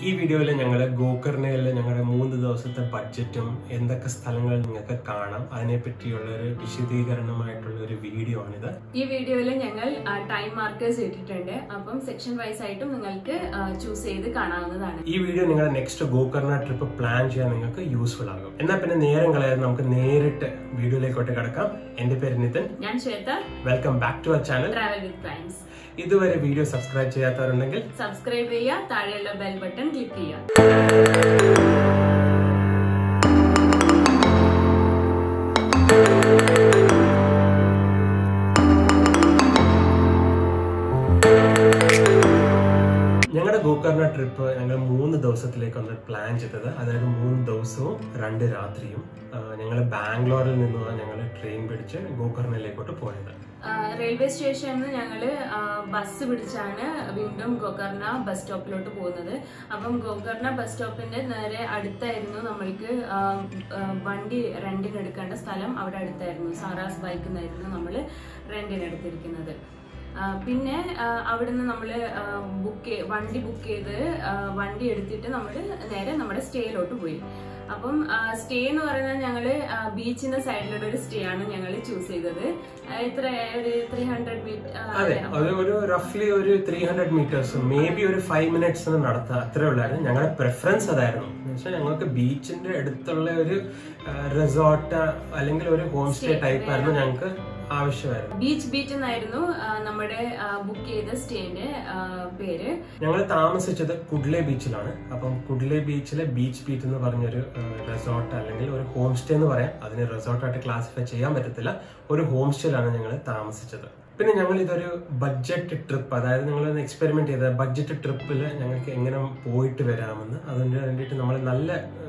ഈ വീഡിയോയിൽ ഞങ്ങൾ ഗോകർണയിൽ ഞങ്ങളുടെ മൂന്ന് ദിവസത്തെ ബഡ്ജറ്റും എന്തൊക്കെ സ്ഥലങ്ങൾ നിങ്ങൾക്ക് കാണാം അതിനെ പറ്റിയുള്ള ഒരു വിശദീകരണമായിട്ടുള്ള ഒരു വീഡിയോ ആണിത് ഈ വീഡിയോയിൽ ഞങ്ങൾ ടൈം മാർക്കേഴ്സ് ഇട്ടിട്ടുണ്ട് അപ്പം സെക്ഷൻ വൈസ് ആയിട്ടും നിങ്ങൾക്ക് ചൂസ് ചെയ്ത് കാണാവുന്നതാണ് ഈ വീഡിയോ നിങ്ങളുടെ നെക്സ്റ്റ് ഗോകർണ ട്രിപ്പ് പ്ലാൻ ചെയ്യാൻ നിങ്ങൾക്ക് യൂസ്ഫുൾ ആകും എന്നാൽ പിന്നെ നേരം കളയാതെ നമുക്ക് നേരിട്ട് വീഡിയോയിലേക്കോട്ട് കിടക്കാം എന്റെ പേര് നിതിൻ ഞാൻ Shweta welcome back to our channel travel with Klines ഇതുവരെ വീഡിയോ സബ്സ്ക്രൈബ് ചെയ്യാത്തവരുണ്ടെങ്കിൽ സബ്സ്ക്രൈബ് ചെയ്യുക താഴെയുള്ള ബെൽ ബട്ടൺ ക്ലിക്ക് ചെയ്യുക ഞങ്ങളുടെ ഗോകർണ ട്രിപ്പ് ഞങ്ങൾ മൂന്ന് ദിവസത്തിലേക്കാണ് പ്ലാൻ ചെയ്തത് അതായത് മൂന്ന് ദിവസവും രണ്ട് രാത്രിയും ഞങ്ങൾ ബാംഗ്ലൂരിൽ നിന്നുമാണ് ഞങ്ങൾ ട്രെയിൻ പിടിച്ച് ഗോകർണയിലേക്കോട്ട് പോയത് റെയിൽവേ സ്റ്റേഷനിൽ നിന്ന് ഞങ്ങൾ ബസ് പിടിച്ചാണ് വീണ്ടും ഗോകർണ ബസ് സ്റ്റോപ്പിലോട്ട് പോകുന്നത് അപ്പം ഗോകർണ ബസ് സ്റ്റോപ്പിന്റെ നേരെ അടുത്തായിരുന്നു നമ്മൾക്ക് ആ, ആ, വണ്ടി റെന്റിന് എടുക്കേണ്ട സ്ഥലം അവിടെ അടുത്തായിരുന്നു സാറാസ് ബൈക്കിൽ നിന്നായിരുന്നു നമ്മൾ റെന്റിന് എടുത്തിരിക്കുന്നത് ആ, പിന്നെ ആ, അവിടുന്ന് നമ്മൾ ബുക്ക് വണ്ടി ബുക്ക് ചെയ്ത് ആ, വണ്ടി എടുത്തിട്ട് നമ്മൾ നേരെ നമ്മുടെ സ്റ്റേയിലോട്ട് പോയി അപ്പം സ്റ്റേ എന്ന് പറയുന്നത് ഞങ്ങള് ബീച്ചിന്റെ സൈഡിലുള്ള ഒരു സ്റ്റേ ആണ് ഞങ്ങൾ ചൂസ് ചെയ്തത് ആ, എത്ര ഒരു ത്രീ ഹൺഡ്രഡ് അതെ ഒരു ഒരു റഫ്ലി ഒരു three hundred metres may be ഒരു ഫൈവ് മിനിറ്റ്സ് നടത്താം അത്രേ ഉള്ളായിരുന്നു ഞങ്ങളുടെ പ്രിഫറൻസ് അതായിരുന്നു എന്ന് വെച്ചാൽ ഞങ്ങൾക്ക് ബീച്ചിന്റെ അടുത്തുള്ള ഒരു റിസോർട്ട് അല്ലെങ്കിൽ ഒരു ഹോം സ്റ്റേ ടൈപ്പ് ആയിരുന്നു ഞങ്ങൾക്ക് ആവശ്യമായിരുന്നു ബീച്ച് ബീച്ച് എന്നായിരുന്നു ആ, നമ്മുടെ ബുക്ക് ചെയ്ത സ്റ്റേന്റെ ആ, പേര് ഞങ്ങൾ താമസിച്ചത് കുഡ്ലെ ബീച്ചിലാണ് അപ്പം കുഡ്ലെ ബീച്ചിലെ ബീച്ച് ബീറ്റ് എന്ന് പറഞ്ഞൊരു റിസോർട്ട് അല്ലെങ്കിൽ ഒരു ഹോം സ്റ്റേ എന്ന് പറയാം അതിന് റിസോർട്ടായിട്ട് ക്ലാസിഫൈ ചെയ്യാൻ പറ്റത്തില്ല ഒരു ഹോം സ്റ്റേയിലാണ് ഞങ്ങൾ താമസിച്ചത് പിന്നെ ഞങ്ങൾ ഇതൊരു ബഡ്ജറ്റ് ട്രിപ്പ് അതായത് ഞങ്ങൾ എക്സ്പെരിമെന്റ് ചെയ്ത ബഡ്ജറ്റ് ട്രിപ്പിൽ ഞങ്ങൾക്ക് എങ്ങനെ പോയിട്ട് വരാമെന്ന് അതിന് വേണ്ടിയിട്ട് നമ്മൾ നല്ല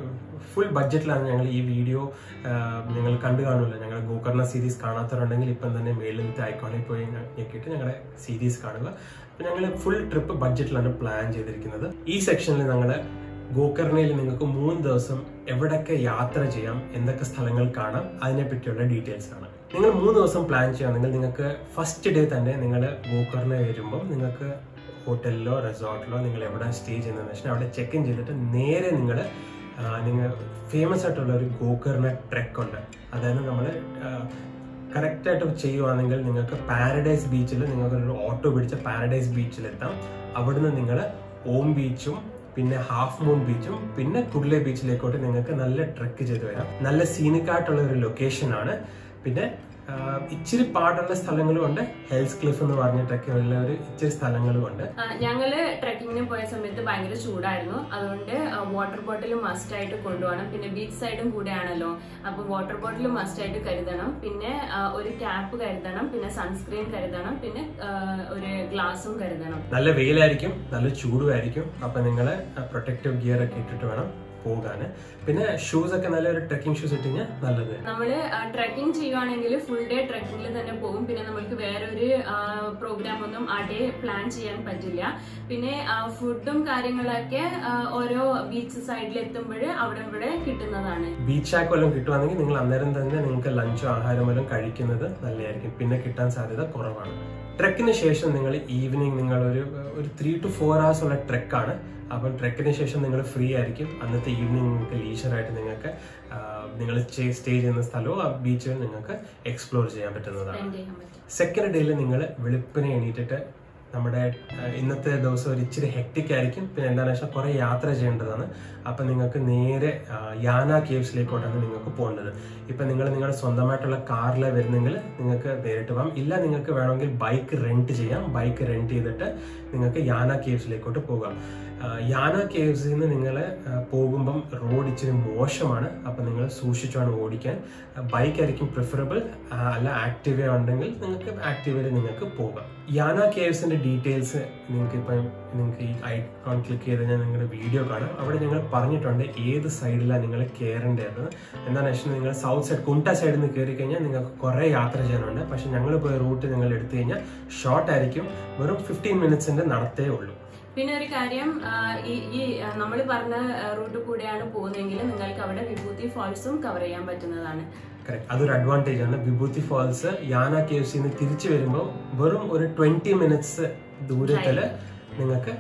ഫുൾ ബഡ്ജറ്റിലാണ് ഞങ്ങൾ ഈ വീഡിയോ നിങ്ങൾ കണ്ടു കാണുമല്ലോ ഞങ്ങളുടെ ഗോകർണ സീരീസ് കാണാത്തവരുണ്ടെങ്കിൽ ഇപ്പം തന്നെ മേളിലത്തെ ഐക്കോണിൽ പോയി ഞെക്കിയിട്ട് ഞങ്ങളുടെ സീരീസ് കാണുക അപ്പം ഞങ്ങൾ ഫുൾ ട്രിപ്പ് ബഡ്ജറ്റിലാണ് പ്ലാൻ ചെയ്തിരിക്കുന്നത് ഈ സെക്ഷനിൽ ഞങ്ങൾ ഗോകർണയിൽ നിങ്ങൾക്ക് മൂന്ന് ദിവസം എവിടൊക്കെ യാത്ര ചെയ്യാം എന്തൊക്കെ സ്ഥലങ്ങൾ കാണാം അതിനെ പറ്റിയുള്ള ഡീറ്റെയിൽസ് ആണ് നിങ്ങൾ മൂന്ന് ദിവസം പ്ലാൻ ചെയ്യുകയാണെങ്കിൽ നിങ്ങൾക്ക് ഫസ്റ്റ് ഡേ തന്നെ നിങ്ങൾ ഗോകർണ വരുമ്പോൾ നിങ്ങൾക്ക് ഹോട്ടലിലോ റിസോർട്ടിലോ നിങ്ങൾ എവിടെ സ്റ്റേ ചെയ്യുന്നതെന്ന് വെച്ചാൽ അവിടെ ചെക്ക് ഇൻ ചെയ്തിട്ട് നേരെ നിങ്ങൾ നിങ്ങൾ ഫേമസ് ആയിട്ടുള്ള ഒരു ഗോകർണ ട്രെക്ക് ഉണ്ട് അതായത് നമ്മൾ കറക്റ്റായിട്ട് ചെയ്യുവാണെങ്കിൽ നിങ്ങൾക്ക് പാരഡൈസ് ബീച്ചിൽ നിങ്ങൾക്ക് ഒരു ഓട്ടോ പിടിച്ച് പാരഡൈസ് ബീച്ചിലെത്താം അവിടുന്ന് നിങ്ങൾ ഓം ബീച്ചും പിന്നെ ഹാഫ് മൂൺ ബീച്ചും പിന്നെ കുഡ്ലെ ബീച്ചിലേക്കോട്ട് നിങ്ങൾക്ക് നല്ല ട്രെക്ക് ചെയ്ത് വരാം നല്ല സീനിക് ആയിട്ടുള്ള ഒരു ലൊക്കേഷൻ ആണ് പിന്നെ ആ, ഇച്ചിരി പാടുള്ള സ്ഥലങ്ങളും ഉണ്ട് ഹെൽസ് ക്ലിഫ് എന്ന് പറഞ്ഞിട്ടൊക്കെ ഉള്ള ഒരു ഇച്ചിരി സ്ഥലങ്ങളും ഉണ്ട് ആ, ഞങ്ങള് ട്രക്കിങ്ങിന് പോയ സമയത്ത് ഭയങ്കര ചൂടായിരുന്നു അതുകൊണ്ട് വാട്ടർ ബോട്ടിൽ മസ്റ്റ് ആയിട്ട് കൊണ്ടുപോകണം പിന്നെ ബീച്ച് സൈഡും കൂടെയാണല്ലോ അപ്പൊ വാട്ടർ ബോട്ടിൽ മസ്റ്റ് ആയിട്ട് കരുതണം പിന്നെ ആ, ഒരു ക്യാപ്പ് കരുതണം പിന്നെ സൺസ്ക്രീൻ കരുതണം പിന്നെ ആ, ഒരു ഗ്ലാസും കരുതണം നല്ല വെയിലായിരിക്കും നല്ല ചൂടുമായിരിക്കും അപ്പൊ നിങ്ങൾ പ്രൊട്ടക്റ്റീവ് ഗിയർ ഒക്കെ ഇട്ടിട്ട് വേണം പോകാന് പിന്നെ ഷൂസ് ഒക്കെ നല്ലൊരു ട്രെക്കിംഗ് ഷൂസ് ഇട്ട് കഴിഞ്ഞാൽ നല്ലത് നമ്മള് ട്രക്കിംഗ് ചെയ്യുവാണെങ്കിൽ ഫുൾ ഡേ ട്രക്കിങ്ങിൽ തന്നെ പോകും പിന്നെ നമ്മൾക്ക് വേറൊരു പ്രോഗ്രാം ഒന്നും ആ ഡേ പ്ലാൻ ചെയ്യാൻ പറ്റില്ല പിന്നെ ഫുഡും കാര്യങ്ങളൊക്കെ ആ, ഓരോ ബീച്ച് സൈഡിൽ എത്തുമ്പോൾ അവിടെ ഇവിടെ കിട്ടുന്നതാണ് ബീച്ച് ആക്ക് വല്ലതും കിട്ടുവാണെങ്കിൽ നിങ്ങൾ അന്നേരം തന്നെ നിങ്ങൾക്ക് ലഞ്ചോ ആഹാരം വല്ലതും കഴിക്കുന്നത് നല്ലതായിരിക്കും പിന്നെ കിട്ടാൻ സാധ്യത കുറവാണ് ട്രെക്കിന് ശേഷം നിങ്ങൾ ഈവനിങ് നിങ്ങൾ ഒരു ഒരു ത്രീ ടു ഫോർ hours ഉള്ള ട്രെക്കാണ് അപ്പം ട്രെക്കിന് ശേഷം നിങ്ങൾ ഫ്രീ ആയിരിക്കും അന്നത്തെ ഈവനിങ് നിങ്ങൾക്ക് ലീഷറായിട്ട് നിങ്ങൾക്ക് നിങ്ങൾ സ്റ്റേ ചെയ്യുന്ന സ്ഥലവും ആ ബീച്ചും നിങ്ങൾക്ക് എക്സ്പ്ലോർ ചെയ്യാൻ പറ്റുന്നതാണ് സ്പെൻഡ് ചെയ്യാൻ പറ്റും സെക്കൻഡ് ഡേയിൽ നിങ്ങൾ വെളുപ്പിനെ എണീറ്റിട്ട് നമ്മുടെ ആ, ഇന്നത്തെ ദിവസം ഒരു ഇച്ചിരി ഹെക്ടിക് ആയിരിക്കും പിന്നെ എന്താണെന്ന് വെച്ചാൽ കുറേ യാത്ര ചെയ്യേണ്ടതാണ് അപ്പം നിങ്ങൾക്ക് നേരെ ആ, യാന കേവ്സിലേക്കോട്ടാണ് നിങ്ങൾക്ക് പോകേണ്ടത് ഇപ്പം നിങ്ങൾ നിങ്ങളുടെ സ്വന്തമായിട്ടുള്ള കാറിലെ വരുന്നെങ്കിൽ നിങ്ങൾക്ക് നേരിട്ട് പോകാം ഇല്ല നിങ്ങൾക്ക് വേണമെങ്കിൽ ബൈക്ക് റെന്റ് ചെയ്യാം ബൈക്ക് റെന്റ് ചെയ്തിട്ട് നിങ്ങൾക്ക് യാന കേവ്സിലേക്കോട്ട് പോകാം ആ, യാന കേവ്സിൽ നിന്ന് നിങ്ങൾ പോകുമ്പം റോഡ് ഇച്ചിരി മോശമാണ് അപ്പം നിങ്ങൾ സൂക്ഷിച്ചാണ് ഓടിക്കാൻ ബൈക്ക് ആയിരിക്കും പ്രിഫറബിൾ അല്ല ആക്റ്റീവ ഉണ്ടെങ്കിൽ നിങ്ങൾക്ക് ആക്റ്റീവയിൽ നിങ്ങൾക്ക് പോകാം യാന കേവ്സിന്റെ ഡീറ്റെയിൽസ് നിങ്ങൾക്ക് ഇപ്പം നിങ്ങൾക്ക് ഈ ഐക്കോൺ ക്ലിക്ക് ചെയ്ത് കഴിഞ്ഞാൽ നിങ്ങളുടെ വീഡിയോ കാണാം അവിടെ ഞങ്ങൾ പറഞ്ഞിട്ടുണ്ട് ഏത് സൈഡിലാണ് നിങ്ങൾ കയറേണ്ടത് എന്താണെന്ന് വെച്ചാൽ നിങ്ങൾ സൗത്ത് സൈഡ് കുണ്ട സൈഡിൽ നിന്ന് കയറി കഴിഞ്ഞാൽ നിങ്ങൾക്ക് കുറേ യാത്ര ചെയ്യാനുണ്ട് പക്ഷെ ഞങ്ങൾ പോയ റൂട്ട് നിങ്ങൾ എടുത്തു കഴിഞ്ഞാൽ ഷോർട്ട് ആയിരിക്കും വെറും ഫിഫ്റ്റീൻ മിനിറ്റ്സിന്റെ നടത്തേ ഉള്ളൂ പിന്നെ ഒരു കാര്യം ആ, ഈ ഈ നമ്മൾ പറഞ്ഞ റൂട്ട് കൂടെയാണ് പോകുന്നതെങ്കിൽ നിങ്ങൾക്ക് അവിടെ വിഭൂതി ഫോൾസും കവർ ചെയ്യാൻ പറ്റുന്നതാണ് കറക്റ്റ് അതൊരു അഡ്വാൻറ്റേജ് ആണ് വിഭൂതി ഫാൾസ് യാന കേവ്സിൽ നിന്ന് തിരിച്ചു വരുമ്പോൾ വെറും ഒരു ട്വന്റി മിനിറ്റ്സ് ദൂരത്തില് നിങ്ങൾക്ക്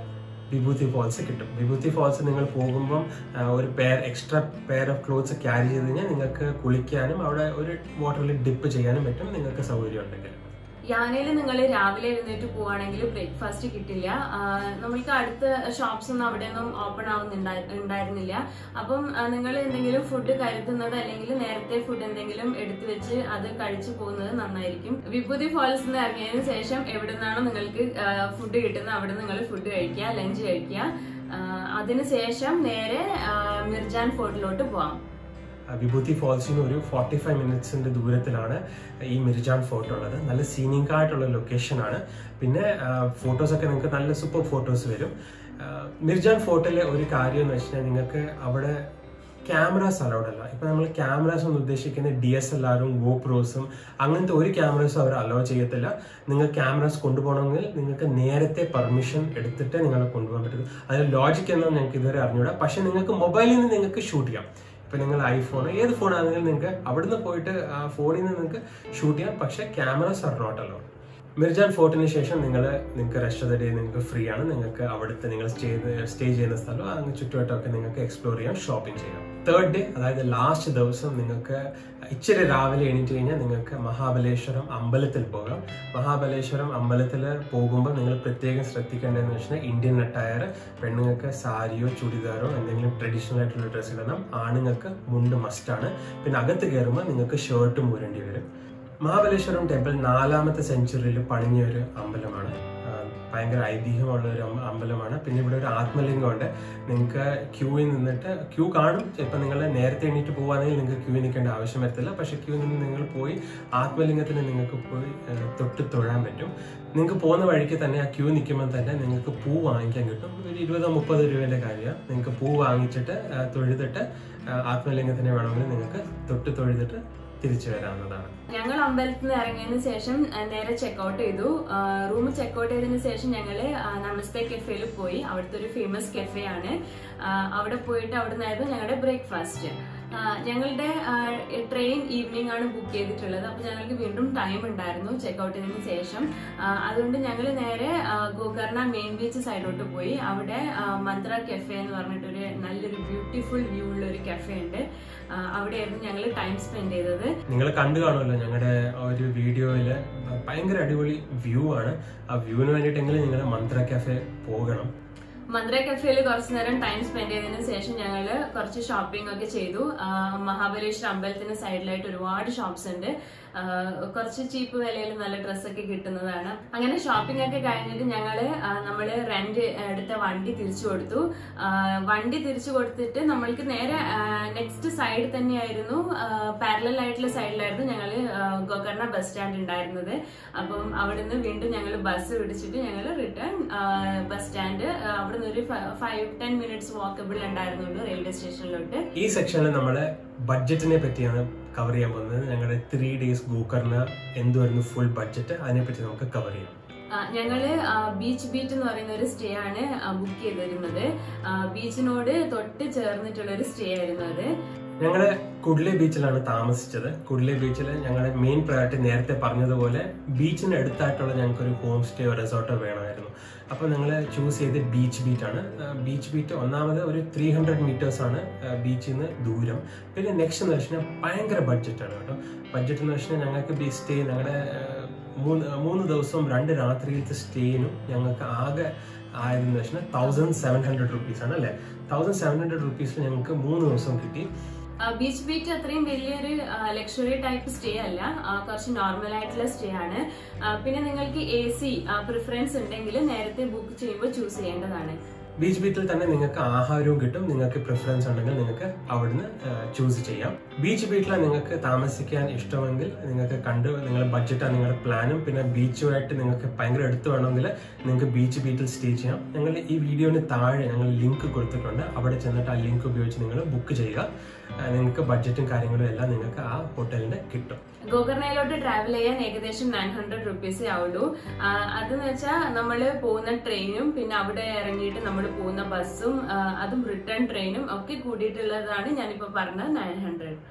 വിഭൂതി ഫോൾസ് കിട്ടും വിഭൂതി ഫോൾസ് നിങ്ങൾ പോകുമ്പം ആ, ഒരു pair extra pair of clothes carry ചെയ്ത് കഴിഞ്ഞാൽ നിങ്ങൾക്ക് കുളിക്കാനും അവിടെ ഒരു വാട്ടറിൽ ഡിപ്പ് ചെയ്യാനും പറ്റും നിങ്ങൾക്ക് സൗകര്യം ഉണ്ടെങ്കിൽ യാനയിൽ നിങ്ങൾ രാവിലെ എഴുന്നേറ്റ് പോവാണെങ്കിൽ ബ്രേക്ക്ഫാസ്റ്റ് കിട്ടില്ല ആ, നമ്മൾക്ക് അടുത്ത ഷോപ്സ് ഒന്നും അവിടെ ഒന്നും ഓപ്പൺ ആവുന്നുണ്ടായിരുന്നില്ല അപ്പം നിങ്ങൾ എന്തെങ്കിലും ഫുഡ് കരുതുന്നത് അല്ലെങ്കിൽ നേരത്തെ ഫുഡ് എന്തെങ്കിലും എടുത്തു വെച്ച് അത് കഴിച്ചു പോകുന്നത് നന്നായിരിക്കും വിഭൂതി ഫോൾസ് നിന്ന് ഇറങ്ങിയതിന് ശേഷം എവിടെ നിന്നാണോ നിങ്ങൾക്ക് ഫുഡ് കിട്ടുന്നത് അവിടെ നിങ്ങൾ ഫുഡ് കഴിക്കുക ലഞ്ച് കഴിക്കുക ആ, അതിനുശേഷം നേരെ ആ, മിർജാൻ ഫോർട്ടിലോട്ട് പോവാം ആ, വിഭൂതി ഫോൾസിന് ഒരു ഫോർട്ടി ഫൈവ് മിനിറ്റ്സിന്റെ ദൂരത്തിലാണ് ഈ മിർജാൻ ഫോർട്ട് ഉള്ളത് നല്ല സീനിക് ആയിട്ടുള്ള ലൊക്കേഷൻ ആണ് പിന്നെ ഫോട്ടോസ് ഒക്കെ നിങ്ങൾക്ക് നല്ല സൂപ്പർ ഫോട്ടോസ് വരും ആ, മിർജാൻ ഫോർട്ടിലെ ഒരു കാര്യം എന്ന് വെച്ചാൽ നിങ്ങൾക്ക് അവിടെ ക്യാമറാസ് അലൗഡ് അല്ല ഇപ്പൊ നമ്മൾ ക്യാമറാസ് എന്ന് ഉദ്ദേശിക്കുന്നത് ഡി എസ് എൽ ആറും ഗോപ്രോസും അങ്ങനത്തെ ഒരു ക്യാമറാസും അവർ അലോ ചെയ്യത്തില്ല നിങ്ങൾ ക്യാമറാസ് കൊണ്ടുപോകണമെങ്കിൽ നിങ്ങൾക്ക് നേരത്തെ പെർമിഷൻ എടുത്തിട്ട് നിങ്ങളെ കൊണ്ടുപോകാൻ പറ്റും അതിന് ലോജിക് എന്താണെന്ന് ഞങ്ങൾക്ക് ഇതുവരെ അറിഞ്ഞൂടാ പക്ഷെ നിങ്ങൾക്ക് മൊബൈലിൽ നിന്ന് നിങ്ങൾക്ക് ഷൂട്ട് ചെയ്യാം ഇപ്പൊ നിങ്ങൾ ഐഫോൺ ഏത് ഫോൺ ആണെങ്കിലും നിങ്ങൾക്ക് അവിടുന്ന് പോയിട്ട് ആ ഫോണിൽ നിന്ന് നിങ്ങൾക്ക് ഷൂട്ട് ചെയ്യാം പക്ഷെ cameras are not allowed Mirjan ഫോർട്ടിന് ശേഷം നിങ്ങൾ നിങ്ങൾക്ക് റെസ്റ്റ് ഓഫ് ദ ഡേ നിങ്ങൾക്ക് ഫ്രീ ആണ് നിങ്ങൾക്ക് അവിടുത്തെ നിങ്ങൾ സ്റ്റേ സ്റ്റേ ചെയ്യുന്ന സ്ഥലം അങ്ങ് ചുറ്റുവട്ടമൊക്കെ നിങ്ങൾക്ക് എക്സ്പ്ലോർ ചെയ്യാം ഷോപ്പിംഗ് ചെയ്യാം തേർഡ് ഡേ അതായത് ലാസ്റ്റ് ദിവസം നിങ്ങൾക്ക് ഇച്ചിരി രാവിലെ എണീറ്റ് കഴിഞ്ഞാൽ നിങ്ങൾക്ക് മഹാബലേശ്വരം അമ്പലത്തിൽ പോകാം മഹാബലേശ്വരം അമ്പലത്തിൽ പോകുമ്പോൾ നിങ്ങൾ പ്രത്യേകം ശ്രദ്ധിക്കേണ്ടതെന്ന് വെച്ചാൽ ഇന്ത്യൻ അട്ടയർ പെണ്ണുങ്ങൾക്ക് സാരിയോ ചുടിദാറോ എന്തെങ്കിലും ട്രഡീഷണൽ ആയിട്ടുള്ള ഡ്രസ്സ് ഇടണം ആണുങ്ങൾക്ക് മുണ്ട് മസ്റ്റാണ് പിന്നെ അകത്ത് കയറുമ്പോൾ നിങ്ങൾക്ക് ഷർട്ടും ഊരേണ്ടി വരും മഹാബലേശ്വരം ടെമ്പിൾ നാലാമത്തെ സെഞ്ചുറിയിൽ പണിഞ്ഞ ഒരു അമ്പലമാണ് ആ, ഭയങ്കര ഐതിഹ്യമുള്ള ഒരു അമ്പ- അമ്പലമാണ് പിന്നെ ഇവിടെ ഒരു ആത്മലിംഗമുണ്ട് നിങ്ങൾക്ക് ക്യൂവിൽ നിന്നിട്ട് ക്യൂ കാണും ഇപ്പം നിങ്ങൾ നേരത്തെ എണീറ്റ് പോകുകയാണെങ്കിൽ നിങ്ങൾക്ക് ക്യൂ നിൽക്കേണ്ട ആവശ്യം വരത്തില്ല പക്ഷേ ക്യൂ നിന്ന് നിങ്ങൾ പോയി ആത്മലിംഗത്തിന് നിങ്ങൾക്ക് പോയി ആ, തൊട്ട് തൊഴാൻ പറ്റും നിങ്ങൾക്ക് പോകുന്ന വഴിക്ക് തന്നെ ആ ക്യൂ നിൽക്കുമ്പോൾ തന്നെ നിങ്ങൾക്ക് പൂ വാങ്ങിക്കാൻ കിട്ടും ഒരു ഇരുപതോ മുപ്പത് രൂപേൻ്റെ കാര്യമാണ് നിങ്ങൾക്ക് പൂ വാങ്ങിച്ചിട്ട് ആ, തൊഴുതിട്ട് ആ, ആത്മലിംഗത്തിനെ വേണമെങ്കിൽ നിങ്ങൾക്ക് തൊട്ട് തൊഴുതിട്ട് തിരിച്ചു വരാവുന്നതാണ് ഞങ്ങൾ അമ്പലത്തിൽ നിന്ന് ഇറങ്ങിയതിന് ശേഷം ആ, നേരെ ചെക്കൗട്ട് ചെയ്തു റൂം ചെക്കൗട്ട് ചെയ്തതിന് ശേഷം ഞങ്ങൾ നമസ്തേ കെഫേയിൽ പോയി അവിടുത്തെ ഒരു ഫേമസ് കെഫേ ആണ് ആ, അവിടെ പോയിട്ട് അവിടെ നിന്നായിരുന്നു ഞങ്ങളുടെ ബ്രേക്ക്ഫാസ്റ്റ് ഞങ്ങളുടെ ട്രെയിൻ ഈവനിങ് ആണ് ബുക്ക് ചെയ്തിട്ടുള്ളത് അപ്പൊ ഞങ്ങൾക്ക് വീണ്ടും ടൈം ഉണ്ടായിരുന്നു ചെക്കൗട്ട് ചെയ്തതിന് ശേഷം ആ, അതുകൊണ്ട് ഞങ്ങൾ നേരെ ആ, ഗോകർണ മെയിൻ ബീച്ച് സൈഡിലോട്ട് പോയി അവിടെ ആ, മന്ത്ര കെഫേ എന്ന് പറഞ്ഞിട്ടൊരു നല്ലൊരു ബ്യൂട്ടിഫുൾ വ്യൂ ഉള്ള ഒരു കെഫേ ഉണ്ട് ആ, അവിടെയായിരുന്നു ഞങ്ങൾ ടൈം സ്പെൻഡ് ചെയ്തത് നിങ്ങൾ കണ്ടു കാണുമല്ലോ ഞങ്ങളുടെ ഒരു വീഡിയോയിൽ ഭയങ്കര അടിപൊളി വ്യൂ ആണ് ആ വ്യൂവിന് വേണ്ടിയിട്ടെങ്കിലും നിങ്ങൾ മന്ത്ര കഫേ പോകണം മന്ത്ര കഫേയിൽ കുറച്ചു നേരം ടൈം സ്പെൻഡ് ചെയ്തതിനു ശേഷം ഞങ്ങൾ കുറച്ച് ഷോപ്പിംഗ് ഒക്കെ ചെയ്തു ആ, മഹാബലേശ്വര അമ്പലത്തിന് സൈഡിലായിട്ട് ഒരുപാട് ഷോപ്സ് ഉണ്ട് ആ, കുറച്ച് ചീപ്പ് വിലയിൽ നല്ല ഡ്രസ്സൊക്കെ കിട്ടുന്നതാണ് അങ്ങനെ ഷോപ്പിംഗ് ഒക്കെ കഴിഞ്ഞിട്ട് ഞങ്ങള് ആ, നമ്മള് റെന്റ് എടുത്ത വണ്ടി തിരിച്ചു കൊടുത്തു ആ, വണ്ടി തിരിച്ചു കൊടുത്തിട്ട് നമ്മൾക്ക് നേരെ നെക്സ്റ്റ് സൈഡ് തന്നെയായിരുന്നു പാരലൽ ആയിട്ടുള്ള സൈഡിലായിരുന്നു ഞങ്ങള് ആ, ഗോകർണ ബസ് സ്റ്റാൻഡ് ഉണ്ടായിരുന്നത് അപ്പം അവിടുന്ന് വീണ്ടും ഞങ്ങൾ ബസ് പിടിച്ചിട്ട് ഞങ്ങൾ റിട്ടേൺ ബസ് സ്റ്റാൻഡ് അവിടുന്ന് ഒരു ഫൈവ് ടെൻ മിനിറ്റ്സ് വാക്കബിൾ ഉണ്ടായിരുന്നുള്ളൂ റെയിൽവേ സ്റ്റേഷനിലോട്ട് ഈ സെക്ഷനിൽ നമ്മൾ ബഡ്ജറ്റിനെ പറ്റിയാണ് കവർ ചെയ്യാൻ പോകുന്നത് ഞങ്ങളുടെ ത്രീ ഡേയ്സ് ഗോകർണ എന്തുവായിരുന്നു ഫുൾ ബഡ്ജറ്റ് അതിനെപ്പറ്റി നമുക്ക് കവർ ചെയ്യാം ആ, ഞങ്ങള് ബീച്ച് ബീറ്റ് എന്ന് പറയുന്ന ഒരു സ്റ്റേ ആണ് ബുക്ക് ചെയ്തിരുന്നത് ആ, ബീച്ചിനോട് തൊട്ട് ചേർന്നിട്ടുള്ള ഒരു സ്റ്റേ ആയിരുന്നു അത് ഞങ്ങള് കുഡ്ലെ ബീച്ചിലാണ് താമസിച്ചത് കുഡ്ലെ ബീച്ചിൽ ഞങ്ങളുടെ മെയിൻ പ്രയോറിറ്റി നേരത്തെ പറഞ്ഞതുപോലെ ബീച്ചിന് അടുത്തായിട്ടുള്ള ഞങ്ങൾക്ക് ഒരു ഹോം സ്റ്റേ റിസോർട്ടോ വേണമായിരുന്നു അപ്പോൾ ഞങ്ങൾ ചൂസ് ചെയ്ത് ബീച്ച് ബീറ്റ് ആണ് ബീച്ച് ബീറ്റ് ഒന്നാമത് ഒരു ത്രീ ഹൺഡ്രഡ് മീറ്റേഴ്സ് ആണ് ബീച്ചിൽ നിന്ന് ദൂരം പിന്നെ നെക്സ്റ്റ് എന്ന് വെച്ചാൽ ഭയങ്കര ബഡ്ജറ്റാണ് കേട്ടോ ബഡ്ജറ്റ് എന്ന് വെച്ചാൽ ഞങ്ങൾക്ക് ബീച്ച് സ്റ്റേ ഞങ്ങളുടെ ആ, മൂന്ന് മൂന്ന് ദിവസവും രണ്ട് രാത്രിയിലത്തെ സ്റ്റേയിനും ഞങ്ങൾക്ക് ആകെ ആയതെന്ന് വെച്ചാൽ തൗസൻഡ് സെവൻ ഹൺഡ്രഡ് റുപ്പീസ് ആണ് അല്ലേ തൗസൻഡ് സെവൻ ഹൺഡ്രഡ് റുപ്പീസിൽ ഞങ്ങൾക്ക് മൂന്ന് ദിവസം കിട്ടി ബീച്ച് ബീറ്റ് അത്രയും വലിയൊരു ലക്ഷറി ടൈപ്പ് സ്റ്റേ അല്ല ആ, കുറച്ച് നോർമൽ ആയിട്ടുള്ള സ്റ്റേ ആണ് ആ, പിന്നെ നിങ്ങൾക്ക് എ സി പ്രിഫറൻസ് ഉണ്ടെങ്കിൽ നേരത്തെ ബുക്ക് ചെയ്യുമ്പോൾ ചൂസ് ചെയ്യേണ്ടതാണ് ബീച്ച് ബീറ്റിൽ തന്നെ നിങ്ങൾക്ക് ആഹാരവും കിട്ടും നിങ്ങൾക്ക് പ്രിഫറൻസ് ഉണ്ടെങ്കിൽ നിങ്ങൾക്ക് അവിടുന്ന് ചൂസ് ചെയ്യാം ബീച്ച് ബീറ്റിൽ നിങ്ങൾക്ക് താമസിക്കാൻ ഇഷ്ടമെങ്കിൽ നിങ്ങൾക്ക് കണ്ട് നിങ്ങളുടെ ബഡ്ജറ്റാണ് നിങ്ങളുടെ പ്ലാനും പിന്നെ ബീച്ചുമായിട്ട് നിങ്ങൾക്ക് ഭയങ്കര അടുത്ത് വേണമെങ്കിൽ നിങ്ങൾക്ക് ബീച്ച് ബീറ്റിൽ സ്റ്റേ ചെയ്യാം ഞങ്ങൾ ഈ വീഡിയോന് താഴെ ഞങ്ങൾ ലിങ്ക് കൊടുത്തിട്ടുണ്ട് അവിടെ ചെന്നിട്ട് ആ ലിങ്ക് ഉപയോഗിച്ച് നിങ്ങൾ ബുക്ക് ചെയ്യുക ആ, നിങ്ങൾക്ക് ബഡ്ജറ്റും കാര്യങ്ങളും എല്ലാം നിങ്ങൾക്ക് ആ ഹോട്ടലിന്റെ കിട്ടും ഗോകർണയിലോട്ട് ട്രാവൽ ചെയ്യാൻ ഏകദേശം നയൻ ഹൺഡ്രഡ് റുപ്പീസേ ആവുള്ളൂ ആ, അതെന്ന് വെച്ചാൽ നമ്മൾ പോകുന്ന ട്രെയിനും പിന്നെ അവിടെ ഇറങ്ങിയിട്ട് നമ്മൾ പോകുന്ന ബസ്സും ആ, അതും റിട്ടേൺ ട്രെയിനും ഒക്കെ കൂടിയിട്ടുള്ളതാണ് ഞാനിപ്പോ പറഞ്ഞ നയൻ ഹൺഡ്രഡ്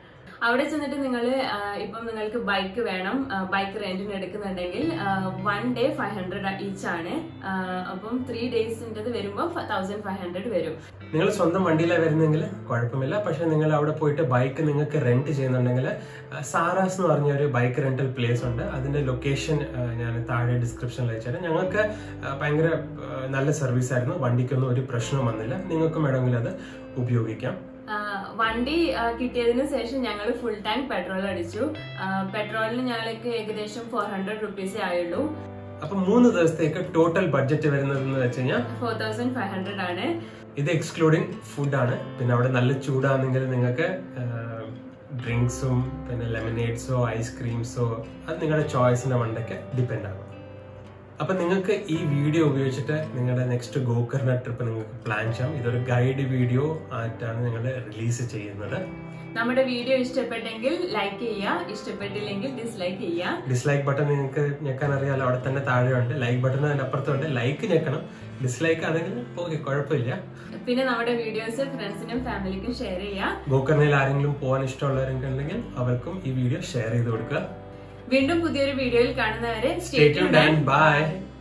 അവിടെ ചെന്നിട്ട് നിങ്ങൾ ഇപ്പം നിങ്ങൾക്ക് ബൈക്ക് വേണം ബൈക്ക് റെന്റിന് എടുക്കുന്നുണ്ടെങ്കിൽ one day five hundred each ആണ് ആ, അപ്പം ത്രീ ഡേയ്സിൻ്റെത് വരുമ്പോൾ തൗസൻഡ് ഫൈവ് ഹൺഡ്രഡ് വരും നിങ്ങൾ സ്വന്തം വണ്ടിയിലാണ് വരുന്നെങ്കിൽ കുഴപ്പമില്ല പക്ഷെ നിങ്ങൾ അവിടെ പോയിട്ട് ബൈക്ക് നിങ്ങൾക്ക് റെന്റ് ചെയ്യുന്നുണ്ടെങ്കിൽ സാറാസ് എന്ന് പറഞ്ഞ ഒരു ബൈക്ക് റെന്റൽ പ്ലേസ് ഉണ്ട് അതിന്റെ ലൊക്കേഷൻ ഞാൻ താഴെ ഡിസ്ക്രിപ്ഷനിൽ അയച്ചുതരാം ഞങ്ങൾക്ക് ആ, ഭയങ്കര ആ, നല്ല സർവീസ് ആയിരുന്നു വണ്ടിക്കൊന്നും ഒരു പ്രശ്നവും വന്നില്ല നിങ്ങൾക്കും വേണമെങ്കിൽ അത് ഉപയോഗിക്കാം ആ, വണ്ടി ആ, കിട്ടിയതിന് ശേഷം ഞങ്ങൾ ഫുൾ ടാങ്ക് പെട്രോൾ അടിച്ചു ആ, പെട്രോളിന് ഞങ്ങൾക്ക് ഏകദേശം ഫോർ ഹൺഡ്രഡ് റുപ്പീസേ ആയുള്ളൂ അപ്പൊ മൂന്ന് ദിവസത്തേക്ക് ടോട്ടൽ ബഡ്ജറ്റ് വരുന്നത് എന്ന് വെച്ച് കഴിഞ്ഞാൽ ഫോർ തൗസൻഡ് ഫൈവ് ഹൺഡ്രഡ് ആണ് ഇത് എക്സ്ക്ലൂഡിങ് ഫുഡാണ് പിന്നെ അവിടെ നല്ല ചൂടാണെങ്കിൽ നിങ്ങൾക്ക് ഡ്രിങ്ക്സും പിന്നെ ലെമനേഡ്സോ ഐസ്ക്രീംസോ അത് നിങ്ങളുടെ ചോയ്സിന്റെ മണ്ടയ്ക്ക് ഡിപ്പെൻഡ് ആകും അപ്പൊ നിങ്ങൾക്ക് ഈ വീഡിയോ ഉപയോഗിച്ചിട്ട് നിങ്ങളുടെ നെക്സ്റ്റ് ഗോകർണ ട്രിപ്പ് നിങ്ങൾക്ക് പ്ലാൻ ചെയ്യാം ഇതൊരു ഗൈഡ് വീഡിയോ ആയിട്ടാണ് ഞങ്ങൾ റിലീസ് ചെയ്യുന്നത് നമ്മുടെ വീഡിയോ ഇഷ്ടപ്പെട്ടെങ്കിൽ ലൈക്ക് ചെയ്യുക ഇഷ്ടപ്പെട്ടില്ലെങ്കിൽ ഡിസ്ലൈക്ക് ചെയ്യുക ഡിസ്ലൈക്ക് ബട്ടൺ നിങ്ങൾക്ക് ഞെക്കാൻ അറിയാലോ അവിടെ തന്നെ താഴെയുണ്ട് ലൈക്ക് ബട്ടൺ അതിന്റെ അപ്പുറത്തുണ്ട് ലൈക്ക് ഞെക്കണം ഡിസ്ലൈക്ക് ആണെങ്കിൽ ഓക്കെ കുഴപ്പമില്ല പിന്നെ നമ്മുടെ വീഡിയോസ് ഫ്രണ്ട്സിനും ഫാമിലിക്കും ഷെയർ ചെയ്യുക ഗോകർണയിൽ ആരെങ്കിലും പോകാൻ ഇഷ്ടമുള്ളവരൊക്കെ ഉണ്ടെങ്കിൽ അവർക്കും ഈ വീഡിയോ ഷെയർ ചെയ്ത് കൊടുക്കുക വീണ്ടും പുതിയൊരു വീഡിയോയിൽ കാണുന്നവരെ Stay tuned and bye.